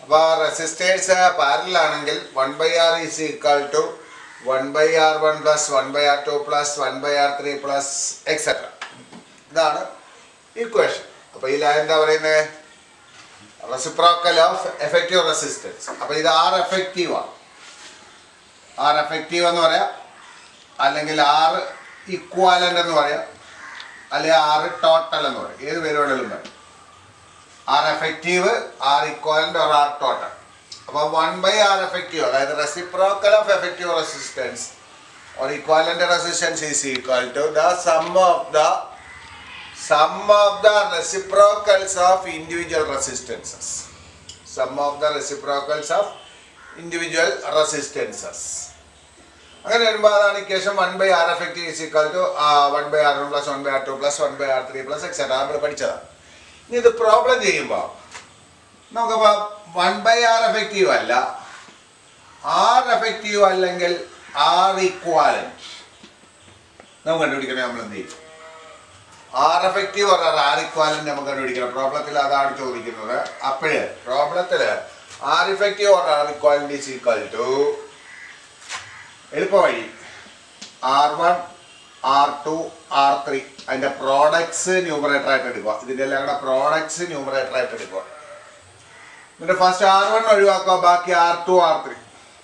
അപ്പോൾ റെസിസ്റ്റേഴ്സ് പാരലാണെങ്കിൽ one by R is equal to one by R one plus one by R two plus one by R three plus etcetera ഇതാണ് equation അപ്പോൾ ഈ line എന്താ പറയുന്നത് reciprocal of effective resistance അപ്പോൾ ഇത് R എഫക്റ്റീവാണ് R effective എന്ന് പറയാം അല്ലെങ്കിൽ ആർ ഇക്വാലൻ്റ് എന്ന് പറയാം അല്ലെങ്കിൽ ആർ ടോട്ടൽ എന്ന് പറയും ഏത് പേര് വേണമെങ്കിലും പറയും R effective R equivalent or R total അപ്പോൾ വൺ ബൈ ആർ എഫക്റ്റീവ് അതായത് reciprocal of effective resistance or equivalent resistance is equal to the sum of the sum of the reciprocals of individual resistances sum of the reciprocals of individual resistances അങ്ങനെ വരുമ്പോൾ അതാണ് equation one by R effective is equal to one by R one plus one by R two plus one by R three plus etcetera നമ്മൾ പഠിച്ചതാണ് ഇനി ഇത് problem ചെയ്യുമ്പോൾ നമുക്കപ്പോൾ one by R effective അല്ല ആർ എഫക്റ്റീവ് അല്ലെങ്കിൽ R equivalent നമുക്ക് കണ്ടുപിടിക്കണേ നമ്മൾ എന്ത് ചെയ്യും ആർ എഫക്റ്റീവ് പറഞ്ഞാൽ ആർ ഇക്വാലന്റ് നമുക്ക് കണ്ടുപിടിക്കണം പ്രോബ്ലത്തിൽ അതാണ് ചോദിക്കുന്നത് അപ്പോഴ് പ്രോബ്ലത്തിൽ R effective or R equivalent is equal to എളുപ്പ വഴി R one R two R three അതിൻ്റെ പ്രോഡക്ട്സ് ന്യൂമറേറ്റർ ആയിട്ട് എടുക്കുക ഇതിൻ്റെ എല്ലാം കൂടെ പ്രോഡക്ട്സ് ന്യൂമറേറ്റർ ആയിട്ട് എടുക്കുക എന്നിട്ട് ഫസ്റ്റ് ആർ വൺ ഒഴിവാക്കുക ബാക്കി R two R three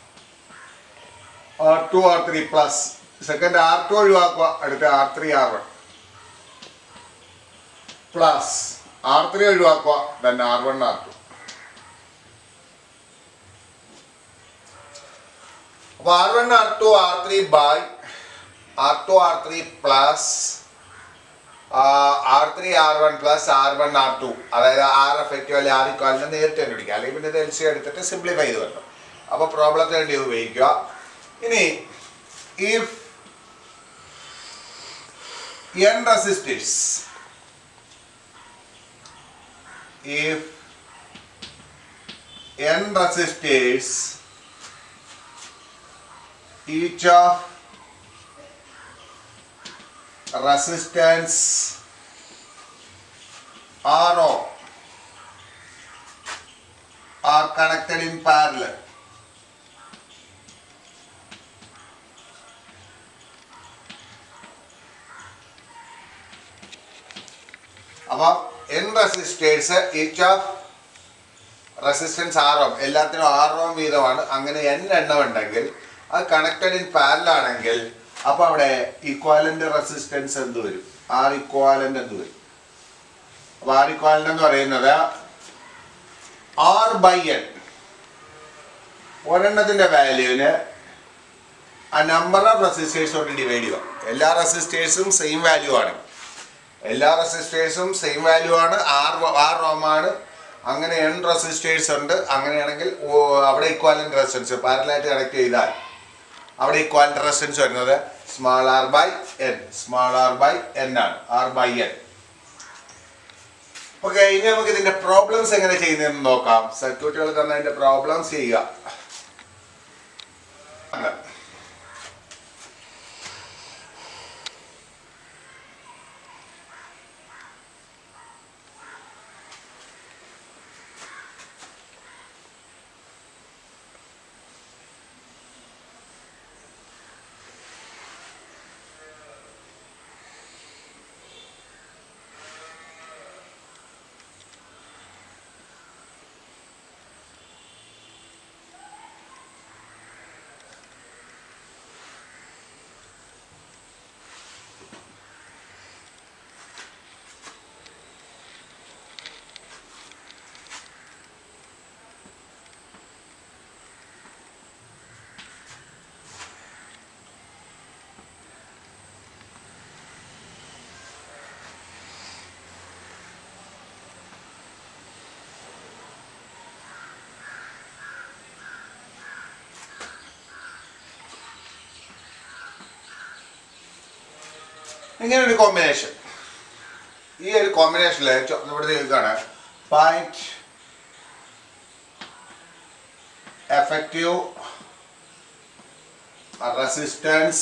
R two R three plus second R two ഒഴിവാക്കുക അടുത്ത R three R one plus R three ഒഴിവാക്കുക then R one R two അപ്പോൾ R one R two R three by R two R three plus R three R one plus R one R two അതായത് R effective അല്ലെങ്കിൽ R ഇക്വാലിനെ നേരിട്ട് കണ്ടുപിടിക്കുക അല്ലെങ്കിൽ പിന്നെ ഇത് എൽ സി എടുത്തിട്ട് സിംപ്ലിഫൈ ചെയ്ത് വരണം അപ്പോൾ പ്രോബ്ലത്തിന് വേണ്ടി ഉപയോഗിക്കുക ഇനി if N resistors if n resistors each of resistance RO are connected in parallel അപ്പോൾ N resistors each of resistance R ohm എല്ലാത്തിനും ആർ ഓം വീതമാണ് അങ്ങനെ എൻ എണ്ണം ഉണ്ടെങ്കിൽ അത് കണക്റ്റഡ് ഇൻ പാരലാണെങ്കിൽ അപ്പോൾ അവിടെ ഇക്വാലൻ്റ് റെസിസ്റ്റൻസ് എന്ത് വരും ആർ ഇക്വാലൻ്റ് എന്ത് വരും അപ്പോൾ ആർ ഇക്വാലൻ്റ് എന്ന് പറയുന്നത് ആർ ബൈ എൻ ഒരെണ്ണത്തിൻ്റെ വാല്യൂവിന് ആ നമ്പർ ഓഫ് റെസിസ്റ്റേഴ്സ് കൊണ്ട് ഡിവൈഡ് ചെയ്യുക എല്ലാ റെസിസ്റ്റേഴ്സും സെയിം വാല്യൂ ആണ് എല്ലാ റെസിസ്റ്റേഴ്സും സെയിം വാല്യൂ ആണ് ആർ ആർ റോം ആണ് അങ്ങനെ എൻ റെസിസ്റ്റേഴ്സ് ഉണ്ട് അങ്ങനെയാണെങ്കിൽ ഓ- അവിടെ ഇക്വാലൻ്റ് റെസിസ്റ്റൻസ് പാരലായിട്ട് കണക്ട് ചെയ്താൽ അവിടെ ഇക്വാലൻ്റ് റെസിസ്റ്റൻസ് വരുന്നത് small R by N small R by N ആണ് ആർ ബൈ എൻ ഓക്കെ ഇനി നമുക്ക് ഇതിന്റെ പ്രോബ്ലംസ് എങ്ങനെ ചെയ്യുന്നതെന്ന് നോക്കാം സർക്യൂട്ടുകൾ തന്നെ അതിന്റെ പ്രോബ്ലംസ് ചെയ്യുക ഇങ്ങനെ ഒരു കോമ്പിനേഷൻ ഈ ഒരു കോമ്പിനേഷനിൽ ഇവിടെ ചോദിക്കുകയാണ് point effective resistance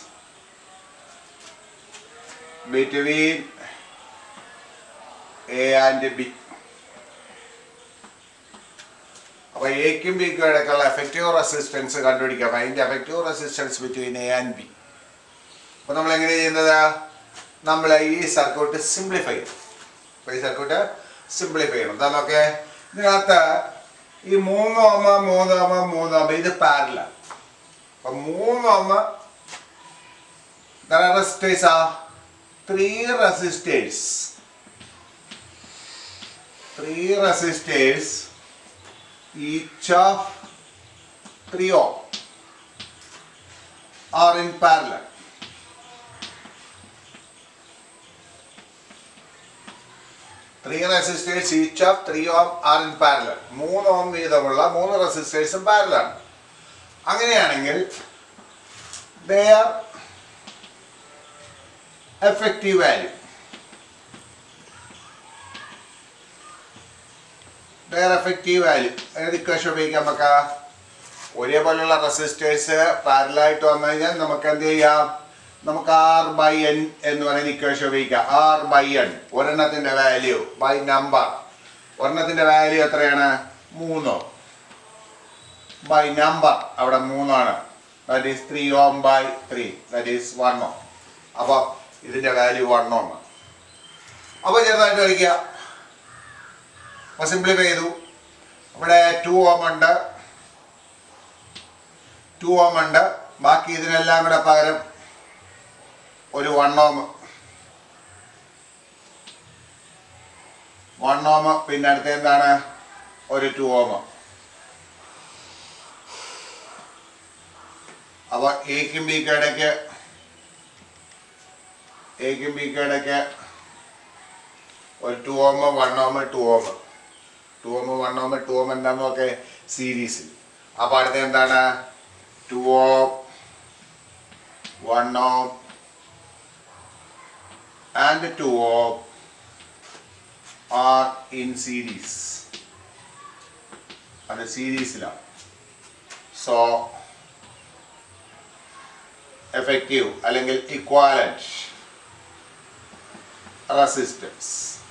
between A and B അപ്പോൾ എക്കും ബിക്കും ഇടയ്ക്കുള്ള എഫക്റ്റീവ് റെസിസ്റ്റൻസ് കണ്ടുപിടിക്കാം അതിൻ്റെ effective resistance between A and B അപ്പോൾ നമ്മൾ എങ്ങനെ ചെയ്യുന്നത് നമ്മൾ ഈ സർക്യൂട്ട് സിംപ്ലിഫൈ ചെയ്യും അപ്പോൾ ഈ സർക്യൂട്ട് സിംപ്ലിഫൈ ചെയ്യണം എന്താ നോക്കേ ഇതിനകത്ത് ഈ മൂന്ന് ഓമ മൂന്ന് ഓമ മൂന്ന് ഓമ ഇത് പാരല അപ്പം മൂന്ന് ഓമ റെസിസ്റ്റേഴ്സ് ആ three resistors three resistors each of 3 ohm are in parallel. Three resistors each of three ohm are in parallel മൂന്ന് ഓം വീതമുള്ള മൂന്ന് റെസിസ്റ്റേഴ്സും പാരലാണ് അങ്ങനെയാണെങ്കിൽ ദേ ആർ എഫക്റ്റീവ് വാല്യൂ വേറെ എഫക്റ്റീവ് വാല്യൂ ഏത് ഇക്വേഷൻ ഉപയോഗിക്കാം നമുക്ക് ഒരേപോലെയുള്ള റെസിസ്റ്റേഴ്സ് പാരലായിട്ട് വന്നു കഴിഞ്ഞാൽ നമുക്ക് എന്ത് ചെയ്യാം നമുക്ക് ആർ ബൈ എൻ എന്ന് പറയുന്ന ഇക്വേഷൻ ഉപയോഗിക്കാം ആർ ബൈ എൻ ഒരെണ്ണത്തിൻ്റെ വാല്യൂ ബൈ നമ്പർ ഒരെണ്ണത്തിൻ്റെ വാല്യൂ എത്രയാണ് മൂന്ന് ബൈ നമ്പർ അവിടെ മൂന്നാണ് that is three ohm by three that is one ohm അപ്പോൾ ഇതിൻ്റെ വാല്യൂ വൺ ഓം അപ്പോൾ ചെറുതായിട്ട് വയ്ക്കുക അപ്പോൾ സിംപ്ലിഫൈ ചെയ്തു ഇവിടെ ടു ഓം ഉണ്ട് ടു ഓം ഉണ്ട് ബാക്കി ഇതിനെല്ലാം കൂടെ പകരം ഒരു വൺ ഓം വൺ ഓം പിന്നെ അടുത്ത എന്താണ് ഒരു ടു ഓം അപ്പോൾ എക്കും ബിക്കും ഇടയ്ക്ക് എക്കും ബിക്കും ഇടയ്ക്ക് ഒരു two ohm one ohm two ohm two ohm one ohm two ohm എന്താന്ന് നോക്കെ സീരീസിൽ അപ്പോൾ അടുത്ത എന്താണ് two ohm one ohm and two ohm are in series അത് സീരീസിലാണ് സോ എഫക്റ്റീവ് അല്ലെങ്കിൽ equivalent resistance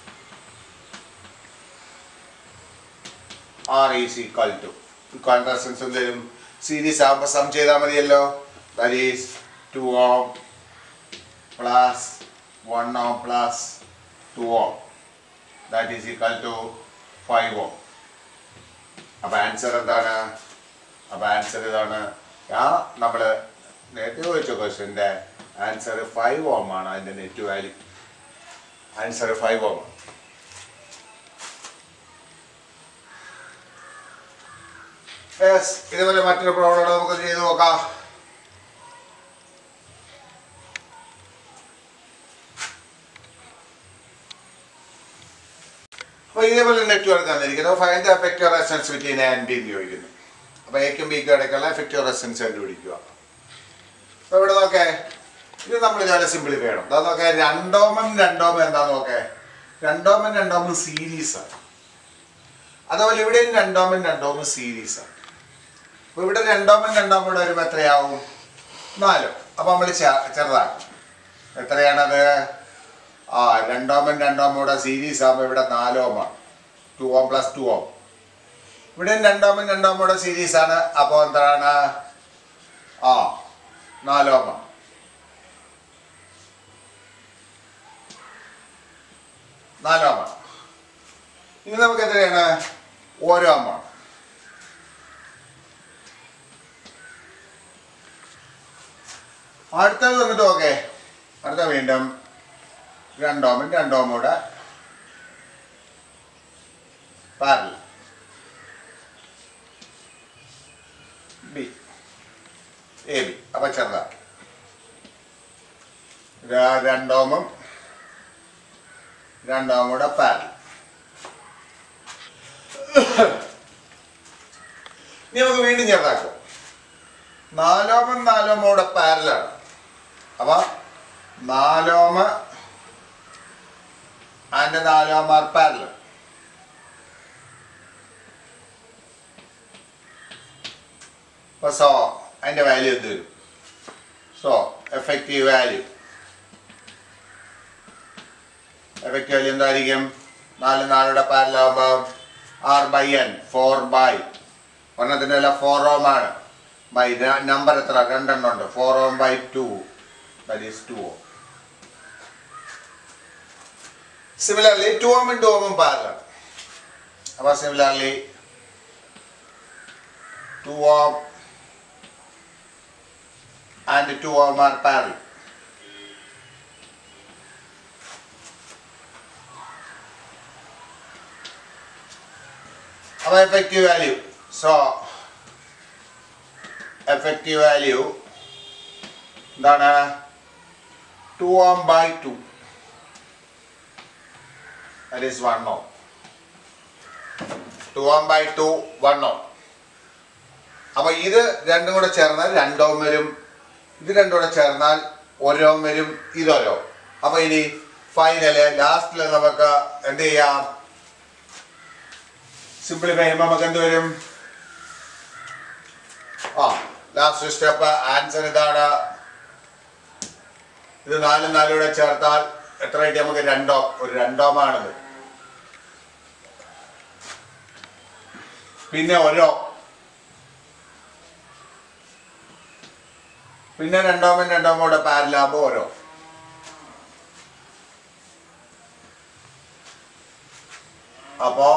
R is equal to equal resistance എന്തെങ്കിലും സീരീസ് ആകുമ്പോൾ സം ചെയ്താൽ മതിയല്ലോ that is two ohm plus one ohm plus two ohm that is equal to five ohm അപ്പോൾ answer എന്താണ് അപ്പോൾ ആൻസർ ഇതാണ് ആ നമ്മൾ നേരത്തെ ചോദിച്ച ക്വസ്റ്റ്യൻ്റെ ആൻസർ ഫൈവ് ഓം ആണ് അതിൻ്റെ net value answer five ohm ആണ് യെസ് ഇതുപോലെ മറ്റൊരു പ്രോബ്ലം നമുക്ക് ചെയ്ത് നോക്കാം അപ്പോൾ ഇതേപോലെ നെറ്റ്വർക്ക് തന്നിരിക്കുന്നത് find effective resistance between A and B ഉപയോഗിക്കുന്നു അപ്പോൾ എക്കും ബിക്കും ഇടയ്ക്കുള്ള എഫക്റ്റീവ് റെസൻസ് കണ്ടുപിടിക്കുക അപ്പോൾ ഇവിടെ നോക്കേ ഇത് നമ്മൾ ഇതുപോലെ സിംപ്ലിഫൈ ചെയ്യണം എന്താ നോക്കേ രണ്ടോമൻ രണ്ടോമൻ എന്താ നോക്കേ രണ്ടോമൻ രണ്ടോമൻ സീരീസാണ് അതുപോലെ ഇവിടെയും രണ്ടോമൻ രണ്ടോമൻ സീരീസാണ് അപ്പോൾ ഇവിടെ രണ്ടോമൻ രണ്ടോമൻ കൂടെ വരുമ്പോൾ എത്രയാവും നാലോ അപ്പോൾ നമ്മൾ ചെറുതാക്കും എത്രയാണത് ആ രണ്ടോമൻ രണ്ടോമൻ കൂടെ സീരീസ് ആകുമ്പോൾ ഇവിടെ നാലോമാണ് two ohm plus two ohm ഇവിടെയും രണ്ടോമൻ രണ്ടോമൻ കൂടെ സീരീസ് ആണ് അപ്പോൾ എന്താണ് ആ നാലോമാണ് നാലോമാണ് ഇനി നമുക്ക് എത്രയാണ് ഓരോ അമ്മാണ് അടുത്തത് വന്നിട്ട് ഓക്കെ അടുത്ത വീണ്ടും രണ്ടോമൻ രണ്ടോമൂടെ പാരൽ ബി എ ബി അപ്പം ചെറുതാ ര- രണ്ടോമും രണ്ടോമൂടെ പാരൽ ഇനി നമുക്ക് വീണ്ടും ചെറുതാക്കും നാലോമൻ നാലോമൂടെ പാരലാണ് അപ്പൊ നാലോമ ആൻഡ് നാലോമ ആർ പാരലൽ അപ്പൊ സോ അതിന്റെ വാല്യൂ എന്ത് വരും so effective value effective value എന്തായിരിക്കും നാല് നാലുടെ പാരലാകുമ്പോൾ R by n four by ഒരെണ്ണത്തിൻ്റെ വില ഫോർ ഓം ആണ് ബൈ നമ്പർ എത്ര രണ്ടെണ്ണം ഉണ്ട് four ohm by two that is two ohm similarly two ഓമും ടു ഓമും പാരലാണ് അപ്പോൾ similarly two ohm and two ohm are parallel അപ്പോൾ effective value so effective value എന്താണ് two ohm by two that is one ohm two ohm by two one ohm അപ്പോൾ ഇത് രണ്ടും കൂടെ ചേർന്നാൽ രണ്ടോം വരും ഇത് രണ്ടും കൂടെ ചേർന്നാൽ ഓരോം വരും ഇതൊരോ അപ്പോൾ ഇനി ഫൈനല് ലാസ്റ്റിൽ നമുക്ക് എന്ത് ചെയ്യാം സിംപ്ലിഫൈ ചെയ്യുമ്പോൾ നമുക്ക് എന്ത് വരും ആ ലാസ്റ്റ് സ്റ്റെപ്പ് ആൻസർ ഇതാണ് ഇത് നാലും നാലും കൂടെ ചേർത്താൽ എത്ര കിട്ടി നമുക്ക് രണ്ടോ ഒരു രണ്ടോമാണിത് പിന്നെ ഓരോ പിന്നെ രണ്ടോമൻ രണ്ടോമ കൂടെ പാരലാകുമ്പോൾ ഓരോ അപ്പോ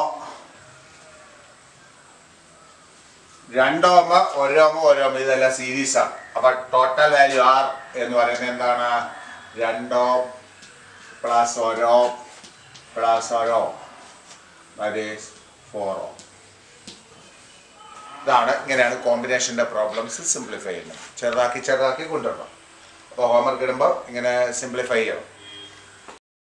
രണ്ടോമ ഒരോമ ഒരോമ ഇതെല്ലാം സീരീസ് ആണ് അപ്പൊ ടോട്ടൽ വാല്യൂ ആർ എന്ന് പറയുന്നത് എന്താണ് രണ്ടോ പ്ലസ് ഓരോ പ്ലസ് ഓരോ ഫോറോ ഇതാണ് ഇങ്ങനെയാണ് കോമ്പിനേഷൻ്റെ പ്രോബ്ലംസ് സിംപ്ലിഫൈ ചെയ്യുന്നത് ചെറുതാക്കി ചെറുതാക്കി കൊണ്ടുവരണം അപ്പോൾ ഹോംവർക്ക് ഇടുമ്പോൾ ഇങ്ങനെ സിംപ്ലിഫൈ ചെയ്യണം